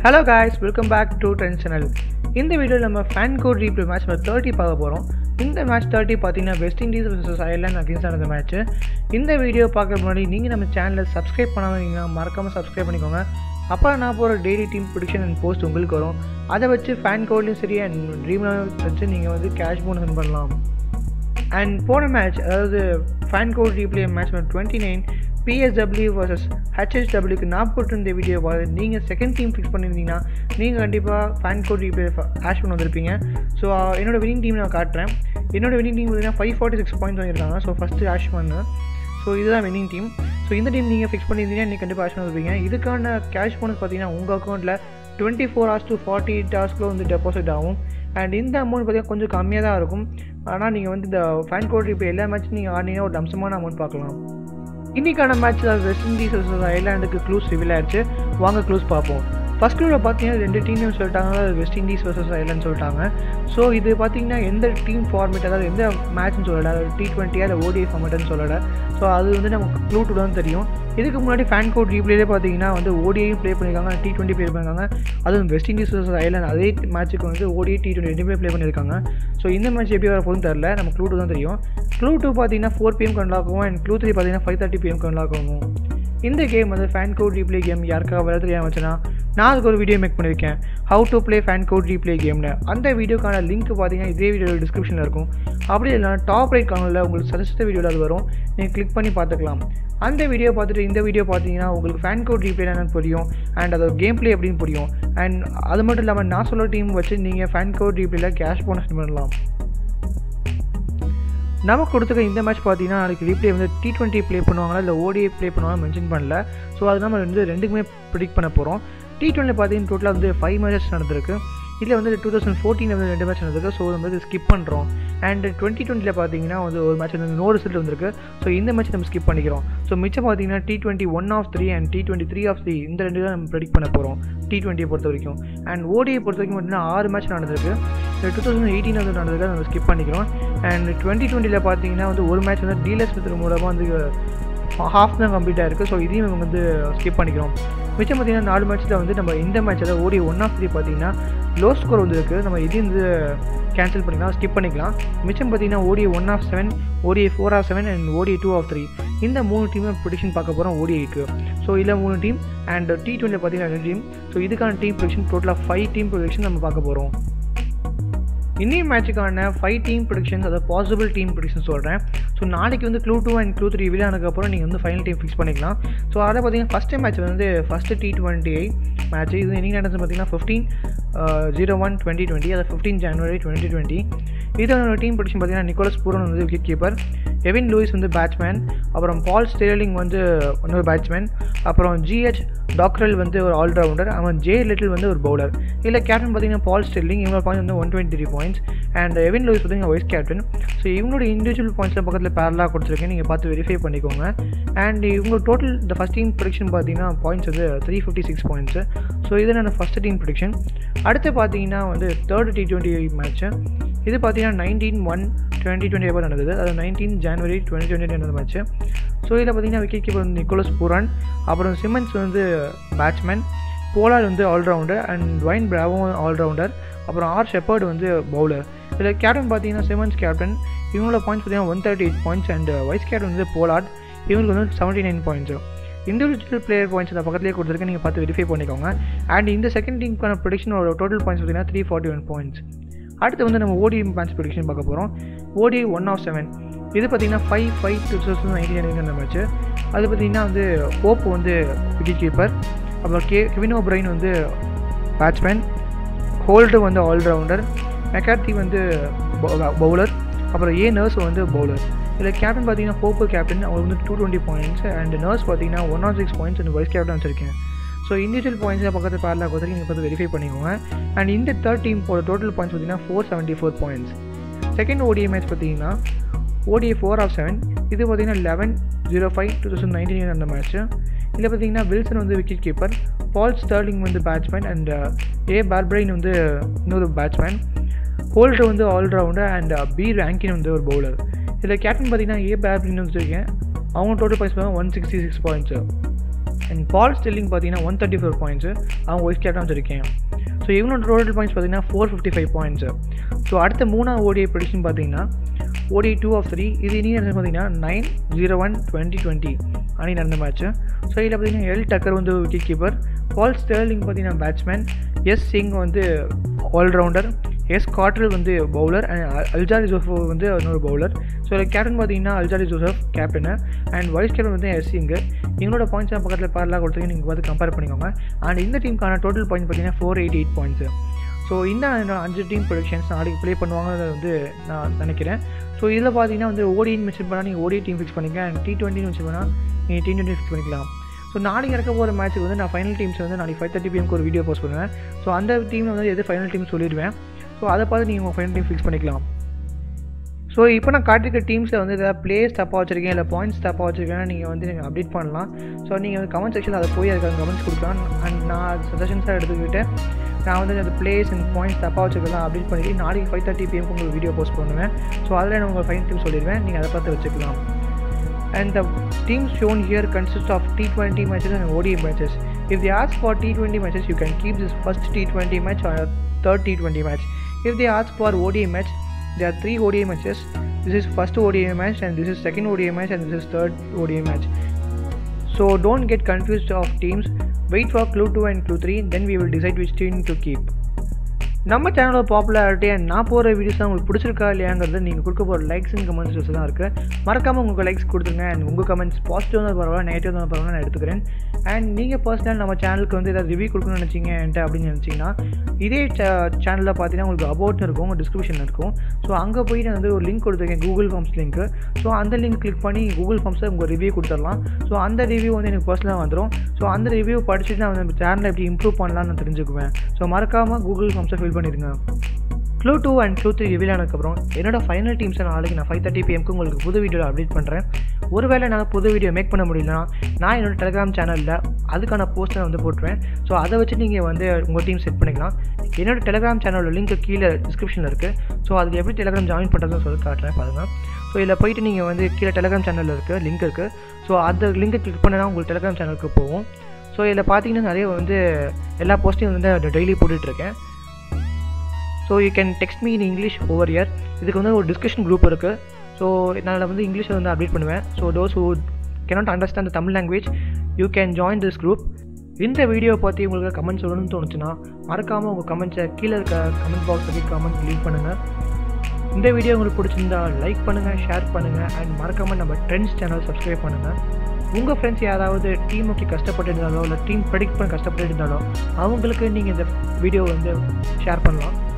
Hello guys welcome back to trend channel இந்த வீடியோவில் நம்ம ஃபேன் கோட் ரீப்ளே மேட்ச் நம்ம தேர்ட்டி பார்க்க போகிறோம் இந்த மேட்ச் தேர்ட்டி பார்த்தீங்கன்னா West Indies versus Ireland against நடந்த மேட்ச் இந்த வீடியோ பார்க்குற முன்னாடி நீங்கள் நம்ம சேனலை சப்ஸ்கிரைப் பண்ணாதீங்க மறக்காமல் சப்ஸ்கிரைப் பண்ணிக்கோங்க அப்போ நான் போகிற daily team prediction and post உங்களுக்கு வரும் அதை வச்சு ஃபேன் கோட்லையும் சரி அண்ட் ட்ரீம்லாம் வச்சு நீங்கள் வந்து கேஷ் போனஸ் வின் பண்ணலாம் அண்ட் போன மேட்ச் அதாவது fan code replay match twenty nine BSW versus ஹெச்ஹெச்டபிள்யூக்கு நான் போட்டிருந்த வீடியோ பார்த்து நீங்கள் செகண்ட் டீம் ஃபிக்ஸ் பண்ணியிருந்தீங்கன்னா நீங்கள் கண்டிப்பாக ஃபேன் கோட் ரீப்ளே ஆஷ் பண்ண வந்திருப்பீங்க ஸோ என்னோட வினிங் டீம் நான் காட்டுறேன் என்னோட வினிங் டீம் பார்த்தீங்கன்னா ஃபைவ் ஃபார்ட்டி சிக்ஸ் பாயிண்ட்ஸ் வாங்கியிருக்காங்க ஸோ ஃபஸ்ட்டு ஆஷ் பண்ணு ஸோ இதுதான் வின்னிங் டீம் ஸோ இந்த டீம் நீங்கள் ஃபிக்ஸ் பண்ணியிருந்தீங்கன்னா நீங்கள் கண்டிப்பாக ஆஷ் பண்ணிருப்பீங்க இதுக்கான கேஷ் போனஸ் பார்த்தீங்கன்னா உங்கள் அக்கௌண்ட்டில் twenty four hours to forty eight ஹவர்ஸ்க்குள்ள வந்து டெபாசிட் ஆகும் அண்ட் இந்த அமௌண்ட் பார்த்தீங்கன்னா கொஞ்சம் கம்மியாக தான் இருக்கும் ஆனால் நீங்கள் வந்து இந்த ஃபேன் கோட் இப்போ எல்லா மேட்ச்சும் நீங்கள் ஆடினீங்கன்னா ஒரு அம்சமான அமௌண்ட் பார்க்கலாம் இன்றைக்கான மேட்ச் வெஸ்ட் இண்டீஸ் வர்சஸ் ஐலாண்டுக்கு க்ளூஸ் ரிவீல் ஆயிடுச்சு வாங்க க்ளூஸ் பார்ப்போம் ஃபஸ்ட் க்ளூவில் பார்த்தீங்கன்னா ரெண்டு டீம் சொல்லிட்டாங்க வெஸ்ட் இண்டீஸ் வர்சஸ் ஐலாண்ட் சொல்லிட்டாங்க ஸோ இது பார்த்தீங்கன்னா எந்த டீம் ஃபார்மேட் அதாவது எந்த மேட்ச்னு சொல்லலை அதாவது டி டுவெண்ட்டியாக இல்லை ஓடிஐ ஃபார்மேட்னு சொல்லலை ஸோ அது வந்து நமக்கு க்ளூ டூ தான் தெரியும் இதுக்கு முன்னாடி ஃபேன் கோட் ரீப்ளேலே பார்த்தீங்கன்னா வந்து ஓடிஐயும் ப்ளே பண்ணியிருக்காங்க டி டுவெண்ட்டி ப்ளே பண்ணியிருக்காங்க அதுவும் வெஸ்ட் இண்டீஸ் வர்சஸ் ஐலாண்ட் அதே மேட்ச்சுக்கு வந்து ஓடிஐ டி டுவெண்ட்டி ரெண்டுமே ப்ளே பண்ணியிருக்காங்க ஸோ இந்த மேட்ச் எப்படி வர போகுதுன்னு தெரில நம்ம க்ளூ டூ தான் தெரியும் க்ளூ டூ பார்த்தீங்கன்னா ஃபோர் பிஎம் கன்லாக்கும் அண்ட் க்ளூ த்ரீ பார்த்தீங்கன்னா ஃபைவ் தேர்ட்டி பிஎம் கன்லாக்கும் இந்த கேம் வந்து ஃபேன் கோட் ரீப்ளே கேம் யாருக்காக வர தெரியாமல் வச்சுன்னா நான் அதுக்கு ஒரு வீடியோ மேக் பண்ணியிருக்கேன் how to play fan code replay கேம்னு அந்த வீடியோக்கான லிங்க் பார்த்தீங்கன்னா இதே வீடியோ டிஸ்கிரிப்ஷனில் இருக்கும் அப்படி இல்லைனா டாப் ரைட் கார்னரில் உங்களுக்கு சஜஸ்ட் வீடியோவில் அது வரும் நீங்கள் கிளிக் பண்ணி பார்த்துக்கலாம் அந்த வீடியோ பார்த்துட்டு இந்த வீடியோ பார்த்தீங்கன்னா உங்களுக்கு ஃபேன் கோட் ரீப்ளே என்னன்னு புரியும் அண்ட் அதோட கேம் ப்ளே எப்படின்னு புரியும் அண்ட் அது மட்டும் இல்லாமல் நான் சொல்ல டீம் வச்சு நீங்கள் ஃபேன் கோட் ரீப்ளேல கேஷ் போனஸ் பண்ணலாம் நமக்கு கொடுத்துக்க இந்த மேட்ச் பார்த்தீங்கன்னா நாளைக்கு ரீப்ளே வந்து டி டுவெண்ட்டி ப்ளே பண்ணுவாங்களா இல்லை ஓடிஐ ப்ளே பண்ணுவாங்க மென்ஷன் பண்ணல ஸோ அது நம்ம வந்து ரெண்டுக்குமே ப்ரிடிக் பண்ண போகிறோம் டி டுவெண்ட்டி பார்த்தீங்கன்னா டோட்டலாக வந்து ஃபைவ் மேட்சஸ் நடந்திருக்கு இதில் வந்து டூ தௌசண்ட் ஃபோர்டீனில் வந்து ரெண்டு மேட்ச் நடந்திருக்கு ஸோ நம்ம வந்து ஸ்கிப் பண்ணுறோம் அண்ட் டுவெண்ட்டி டுவெண்ட்டியில் பார்த்தீங்கன்னா வந்து ஒரு மேட்ச் வந்து நோ ரிசல்ட் வந்திருக்கு ஸோ இந்த மேட்ச் நம்ம ஸ்கிப் பண்ணிக்கிறோம் ஸோ மிச்சம் பார்த்தீங்கன்னா T twenty one of three and T twenty three of three இந்த ரெண்டு தான் நம்ம ப்ரெடிக்ட் பண்ண போகிறோம் டி டுவெண்ட்டியை பொறுத்த வரைக்கும் அண்ட் ஓடியை பொறுத்த வரைக்கும் பார்த்தீங்கன்னா ஆறு மேட்ச் நடந்திருக்கு இந்த டூ தௌசண்ட் எயிட்டீன் வந்து நடந்திருக்கு நம்ம ஸ்கிப் பண்ணிக்கிறோம் அண்ட் டுவெண்ட்டி டுவெண்ட்டியில் பார்த்தீங்கன்னா வந்து ஒரு மேட்ச் வந்து டீலர்ஸ் மெத்தட் மூலமாக வந்து ஹாஃப் தான் கம்ப்ளீட் ஆயிருக்கு ஸோ இதையும் நம்ம வந்து ஸ்கிப் பண்ணிக்கிறோம் மிச்சம் பார்த்தீங்கன்னா நாலு மேட்ச்சில் வந்து நம்ம இந்த மேட்ச் அதாவது ஓடி ஒன் ஆஃப் த்ரீ பார்த்தீங்கன்னா லோ ஸ்கோர் வந்துருக்கு நம்ம இதையும் வந்து கேன்சல் பண்ணிக்கலாம் ஸ்கிப் பண்ணிக்கலாம் மிச்சம் பார்த்தீங்கன்னா ODI one of seven ODI four of seven and ODI two of three இந்த மூணு டீமும் ப்ரொடிக்ஷன் பார்க்க போகிறோம் ஓடிஐக்கு ஸோ இதில் மூணு டீம் அண்ட் டி டுவெண்ட்டியில் பார்த்தீங்கன்னா ரெண்டு டீம் ஸோ இதுக்கான டீம் ப்ரொடிக்ஷன் டோட்டலாக ஃபைவ் டீம் ப்ரொடிக்ஷன் நம்ம பார்க்க போகிறோம் இன்னிய மேட்சுக்கான ஃபைவ் டீம் ப்ரொடிக்ஷன்ஸ் அதாவது பாசிபிள் டீம் ப்ரொடிக்ஷன் சொல்கிறேன் ஸோ நாளைக்கு வந்து clue two and clue three விளையானதுக்கப்புறம் நீங்கள் வந்து ஃபைனல் டீம் ஃபிக்ஸ் பண்ணிக்கலாம் ஸோ அதை பார்த்தீங்கன்னா ஃபஸ்ட்டு மேட்ச் வந்து ஃபஸ்ட்டு டி டுவெண்ட்டி மேட்ச் இது என்னைக்கு நடந்தது பார்த்தீங்கன்னா fifteen zero one twenty twenty அது ஃபிஃப்டீன் ஜனவரி டுவெண்ட்டி டுவெண்ட்டி இதோட டீம் ப்ரொடிக்ஷன் பார்த்தீங்கன்னா நிக்கோலஸ் பூரன் வந்து விக்கெட் கீப்பர் எவின் லூயிஸ் வந்து பேட்ஸ்மேன் அப்புறம் பால் ஸ்டேர்லிங் வந்து இன்னொரு பேட்ஸ்மேன் அப்புறம் ஜிஹெச் டாக்ரல் வந்து ஒரு ஆல்ரவுண்டர் அவன் ஜே லிட்டில் வந்து ஒரு பவுலர் இதில் கேப்டன் பார்த்தீங்கன்னா பால் ஸ்டெல்லிங் இவங்களோட பாயிண்ட் வந்து one twenty three points and Evin Lewis பார்த்தீங்கன்னா வைஸ் கேப்டன் ஸோ இவங்களோட இண்டிவிஜுவல் பாயிண்ட்ஸில் பக்கத்தில் பேரலாக கொடுத்துருக்கேன் நீங்கள் பார்த்து வெரிஃபை பண்ணிக்கோங்க அண்ட் இவங்க டோட்டல் இந்த ஃபஸ்ட் டீம் ப்ரொடிக்ஷன் பார்த்தீங்கன்னா பாயிண்ட்ஸ் வந்து three fifty six points so இது நான் ஃபஸ்ட் டீம் ப்ரொடிக்ஷன் அடுத்து பார்த்தீங்கன்னா வந்து தேர்ட் டி டுவெண்ட்டி மேட்ச்சு இது பார்த்தீங்கன்னா நைன்டீன் ஒன் டுவெண்ட்டி டுவெண்ட்டி எப்போ நடந்தது அது நைன்டீன் ஜனவரி டுவெண்ட்டி டுவெண்ட்டி நடந்த மேட்ச்சு ஸோ இதில் பார்த்தீங்கன்னா விக்கெட் கீப்பர் வந்து நிக்கோலஸ் பூரான் அப்புறம் சிமன்ஸ் வந்து பேட்ஸ்மேன் போலார் வந்து ஆல்ரவுண்டர் அண்ட் வைன் பிராவும் ஆல்ரவுண்டர் அப்புறம் ஆர் ஷெப்பர்டு வந்து பவுலர் இதில் கேப்டன் பார்த்தீங்கன்னா சிமன்ஸ் கேப்டன் இவங்களோட பாயிண்ட்ஸ் பார்த்தீங்கன்னா one thirty eight points and vice captain வந்து போலார்ட் இவங்களுக்கு வந்து seventy nine points individual player points அந்த பக்கத்துலேயே கொடுத்துருக்கேன் நீங்கள் பார்த்து வெரிஃபை பண்ணிக்கோங்க அண்ட் இந்த செகண்ட் டீமுக்கான ப்ரொடிக்ஷனோட டோட்டல் பாயிண்ட்ஸ் பார்த்தீங்கன்னா த்ரீ ஃபார்ட்டி ஒன் பாயிண்ட்ஸ் அடுத்து வந்து நம்ம ஓடி மேட்ச் ப்ரொடிக்ஷன் பார்க்க போகிறோம் ஓடி ஒன் ஆஃப் செவன் இது பார்த்தீங்கன்னா five five two thousand nineteen அந்த மேட்ச்சு அது பார்த்தீங்கன்னா வந்து ஹோப் வந்து விக்கெட் கீப்பர் அப்புறம் கே கெவினோ பிரைன் வந்து பேட்ஸ்மேன் ஹோல்டு வந்து ஆல்ரவுண்டர் மெக்கார்த்தி வந்து பவுலர் அப்புறம் ஏ நர்ஸ் வந்து பவுலர் இதில் கேப்டன் பார்த்தீங்கன்னா ஹோப்பு கேப்டன் அவர் வந்து two twenty points and Nurse பார்த்தீங்கன்னா one or six points and vice captain வச்சிருக்கேன் ஸோ இண்டிவிஜுவல் பாயிண்ட்ஸில் பக்கத்தில் பேரலாக கொடுத்து நீங்கள் பார்த்து வெரிஃபை பண்ணிக்கோங்க அண்ட் இந்த தேர்ட் டீம் போட டோட்டல் பாயிண்ட்ஸ் பார்த்தீங்கன்னா four seventy four points second ODI match பார்த்தீங்கன்னா ஓடிஐ ஃபோர் ஆஃப் செவன் இது பார்த்தீங்கன்னா eleven zero five two thousand nineteen அந்த மேட்ச்சு இதில் பார்த்தீங்கன்னா வில்சன் வந்து விக்கெட் கீப்பர் பால் ஸ்டர்லிங் வந்து பேட்ஸ்மேன் அண்ட் ஏ பார்பிரைன் வந்து இன்னொரு பேட்ஸ்மேன் ஹோல்டர் வந்து ஆல்ரவுண்டர் அண்ட் பி ரேங்கின் வந்து ஒரு பவுலர் இதில் கேப்டன் பார்த்தீங்கன்னா ஏ பார்பிரைன் வச்சுருக்கேன் அவங்க டோட்டல் பாயிண்ட்ஸ் பார்த்தீங்கன்னா one sixty six points and Paul Stirling பார்த்தீங்கன்னா ஒன் தேர்ட்டி ஃபோர் பாயிண்ட்ஸு அவங்க ஒய்ஸ் கேப்டன் வச்சிருக்கேன் ஸோ இவனோட டோட்டல் பாயிண்ட்ஸ் பார்த்தீங்கன்னா four fifty five points so அடுத்த மூணாவது ஓடிஐ ப்ரொடிக்ஷன் பார்த்தீங்கன்னா ஓடி டூ ஆஃப் த்ரீ இது இனி நடந்தது பார்த்தீங்கன்னா nine zero one twenty twenty அணி நடந்த மேட்ச்சு ஸோ இதில் பார்த்தீங்கன்னா எல் டக்கர் வந்து விக்கெட் கீப்பர் பால் ஸ்டெர்லிங் பார்த்தீங்கன்னா பேட்ஸ்மேன் எஸ் சிங் வந்து ஆல்ரவுண்டர் எஸ் காட்ரல் வந்து பவுலர் அண்ட் அல்ஜாரி ஜோசப் வந்து இன்னொரு பவுலர் ஸோ இதில் கேப்டன் பார்த்தீங்கன்னா Alzarri Joseph captain and vice captain வந்து எஸ் சிங்கு எங்களோட பாயிண்ட்ஸ் பக்கத்தில் பேரலாக கொடுத்தீங்க நீங்கள் பார்த்து கம்பேர் பண்ணிக்கோங்க அண்ட் இந்த டீமுக்கான டோட்டல் பாயிண்ட் பார்த்தீங்கன்னா four eighty eight points so இந்த அஞ்சு டீம் ப்ரொடக்ஷன்ஸ் நாளைக்கு ப்ளே பண்ணுவாங்கன்னு வந்து நான் நினைக்கிறேன் ஸோ இதில் பார்த்தீங்கன்னா வந்து ஓடின்னு மென்ஷன் பண்ணால் நீங்கள் ஓடி டீம் ஃபிக்ஸ் பண்ணிக்கலாம் அண்ட் டி டுவெண்ட்டின்னு மென்ஷன் பண்ணால் நீங்கள் டி டுவெண்ட்டி ஃபிக்ஸ் பண்ணிக்கலாம் ஸோ நாளைக்கு இறக்க போகிற மேட்ச்சுக்கு வந்து நான் ஃபைனல் டீம்ஸ் வந்து நாளைக்கு ஃபைவ் தேர்ட்டி பிஎம்க்கு ஒரு வீடியோ போஸ்ட் பண்ணுவேன் ஸோ அந்த டீமில் வந்து எது ஃபைனல் டீம் சொல்லிடுவேன் ஸோ அதை பார்த்து நீங்கள் உங்கள் ஃபைனல் டீம் ஃபிக்ஸ் பண்ணிக்கலாம் ஸோ இப்போ நான் காட்டிருக்க டீம்ஸில் வந்து ஏதாவது பிளேஸ் தப்பாக வச்சிருக்கேன் இல்லை பாயிண்ட்ஸ் தப்பாக வச்சிருக்கேன்னா நீங்கள் வந்து நீங்கள் அப்டேட் பண்ணலாம் ஸோ நீங்கள் வந்து கமெண்ட் செக்ஷனில் அதை போய் அதுக்கு கமெண்ட்ஸ் கொடுக்கலாம் அண்ட் நான் சஜஷன்ஸாக எடுத்துக்கிட்டு நான் வந்து அந்த பிளேஸ் அண்ட் பாயிண்ட்ஸ் தப்பாக வச்சுக்கலாம் அப்டேட் பண்ணிட்டு நாளைக்கு ஃபைவ் தேர்ட்டி பிஎம்க்கு உங்களுக்கு வீடியோ போஸ்ட் பண்ணுவேன் ஸோ அதில் நான் உங்கள் ஃபைன் டீம் சொல்லிடுவேன் நீங்கள் அதை பார்த்து வச்சுக்கலாம் and the teams shown here consist of T20 matches and ODI matches. If they ask for T20 matches, you can keep this first T20 match or third T20 match. If they ask for ODI match, there are three ODI matches. This is first ODI match and this is second ODI match and this is third ODI match. So don't get confused of teams. Wait for clue 2 and clue 3 then we will decide which team to keep. நம்ம சேனலோட popularity and நான் போகிற videos உங்களுக்கு பிடிச்சிருக்கா இல்லையாங்கிறது நீங்கள் கொடுக்க போகிற லைக்ஸ் அண்ட் கமெண்ட்ஸ் வச்சு தான் இருக்குது மறக்காமல் உங்களுக்கு லைக்ஸ் கொடுத்துருங்க அண்ட் உங்கள் கமெண்ட்ஸ் பாசிட்டிவ் தான் பரவாயில்ல நெகட்டிவ் தான் பரவாயில்ல நான் எடுத்துக்கிறேன் அண்ட் நீங்கள் பர்சனல் நம்ம சேனலுக்கு வந்து ஏதாவது ரிவ்யூ கொடுக்கணும்னு நினச்சிங்க என்கிட்ட அப்படின்னு நினச்சிங்கன்னா இதே சேனலில் பார்த்தீங்கன்னா உங்களுக்கு அபவுட் இருக்கும் உங்கள் டிஸ்கிரிப்ஷன் இருக்கும் ஸோ அங்கே போய் நான் வந்து ஒரு லிங்க் கொடுத்துருக்கேன் கூகுள் ஃபார்ம்ஸ் லிங்க்கு ஸோ அந்த லிங்க் கிளிக் பண்ணி கூகுள் ஃபார்ம்ஸில் உங்கள் ரிவ்யூ கொடுத்துடலாம் ஸோ அந்த ரிவ்யூ வந்து எனக்கு பர்சனலாக வந்துடும் ஸோ அந்த ரிவ்யூ படிச்சுட்டு நான் வந்து சேனலை எப்படி இம்ப்ரூவ் பண்ணலாம்னு நான் தெரிஞ்சுக்குவேன் ஸோ மறக்காமல் கூகுள் ஃபார்ம்ஸை ஃபில் பண்ணிடுங்க clue two and clue three reveal ஆனதுக்கப்புறம் என்னோட ஃபைனல் டீம்ஸை நாளைக்கு நான் ஃபைவ் தேர்ட்டி பிஎம்க்கு உங்களுக்கு புது வீடியோவில் அப்டேட் பண்ணுறேன் ஒருவேளை நான் புது வீடியோ மேக் பண்ண முடியலனா நான் என்னோட டெலிகிராம் சேனலில் அதுக்கான போஸ்ட்டை வந்து போட்டுருவேன் ஸோ அதை வச்சு நீங்கள் வந்து உங்கள் டீம் செட் பண்ணிக்கலாம் என்னோட டெலிகிராம் சேனலோட லிங்க் கீழே டிஸ்கிரிப்ஷனில் இருக்குது ஸோ அதுக்கு எப்படி டெலிகிராம் ஜாயின் பண்ணுறதுன்னு சொல்லி காட்டுறேன் பாருங்கள் ஸோ இதில் போயிட்டு நீங்கள் வந்து கீழே டெலிகிராம் சேனலில் இருக்குது லிங்க் இருக்குது ஸோ அந்த லிங்கை கிளிக் பண்ணால் உங்களுக்கு டெலிகிராம் சேனலுக்கு போகும் ஸோ இதில் பார்த்தீங்கன்னா நிறைய வந்து எல்லா போஸ்ட்டையும் வந்து டெய்லி போட்டுட்ருக்கேன் so you can text me in English over here இதுக்கு வந்து ஒரு டிஸ்கஷன் குரூப் இருக்குது ஸோ நான் வந்து இங்கிலீஷில் வந்து அப்டேட் பண்ணுவேன் so those who cannot understand the Tamil language you can join this group இந்த வீடியோ பற்றி உங்களுக்கு கமெண்ட் சொல்லணும்னு தோணுச்சுன்னா மறக்காமல் உங்கள் கமெண்ட்ஸை கீழே இருக்க கமெண்ட் பாக்ஸ் பற்றி கமெண்ட் லீவ் பண்ணுங்கள் இந்த வீடியோ உங்களுக்கு பிடிச்சிருந்தா லைக் பண்ணுங்கள் ஷேர் பண்ணுங்கள் அண்ட் மறக்காமல் நம்ம ட்ரெண்ட்ஸ் சேனல் சப்ஸ்கிரைப் பண்ணுங்கள் உங்கள் ஃப்ரெண்ட்ஸ் யாராவது டீம் நோக்கி கஷ்டப்பட்டு இருந்தாலோ இல்லை டீம் ப்ரெடிக்ட் பண்ண கஷ்டப்பட்டு இருந்தாலோ அவங்களுக்கு நீங்கள் இந்த வீடியோ வந்து ஷேர் பண்ணலாம்